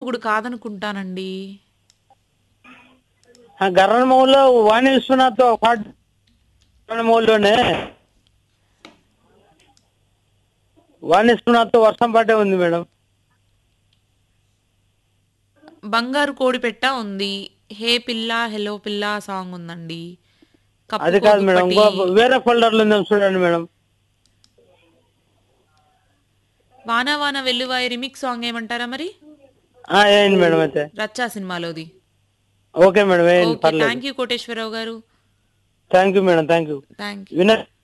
మొక్కుడు కాదనుకుంటానండి గర్రమౌలో వాణి విశ్వనాథ్ పాట గర్రమౌలోనే వాణి విశ్వనాథ్ వర్షం పడ్డే ఉంది మేడం బంగారు కోడి పెట్ట ఉంది హే పిల్ల హెలో పిల్ల సాంగ్ ఉందండి కప్పుకో అది కాదు మేడం దుప్పటి. ఇంకో వేరే ఫోల్డర్లో ఉందేమో చూడండి మేడం వాన వాన వెల్లువాయి రిమిక్స్ సాంగ్ ఏమంటారా మరి ఆ, వేయండి మేడం అయితే రచ్చా సినిమాలోది ఓకే మేడం వేయండి ఓకే పర్లేదు థ్యాంక్ యూ కోటేశ్వరరావు గారు thank you madam thank you thank you వినర్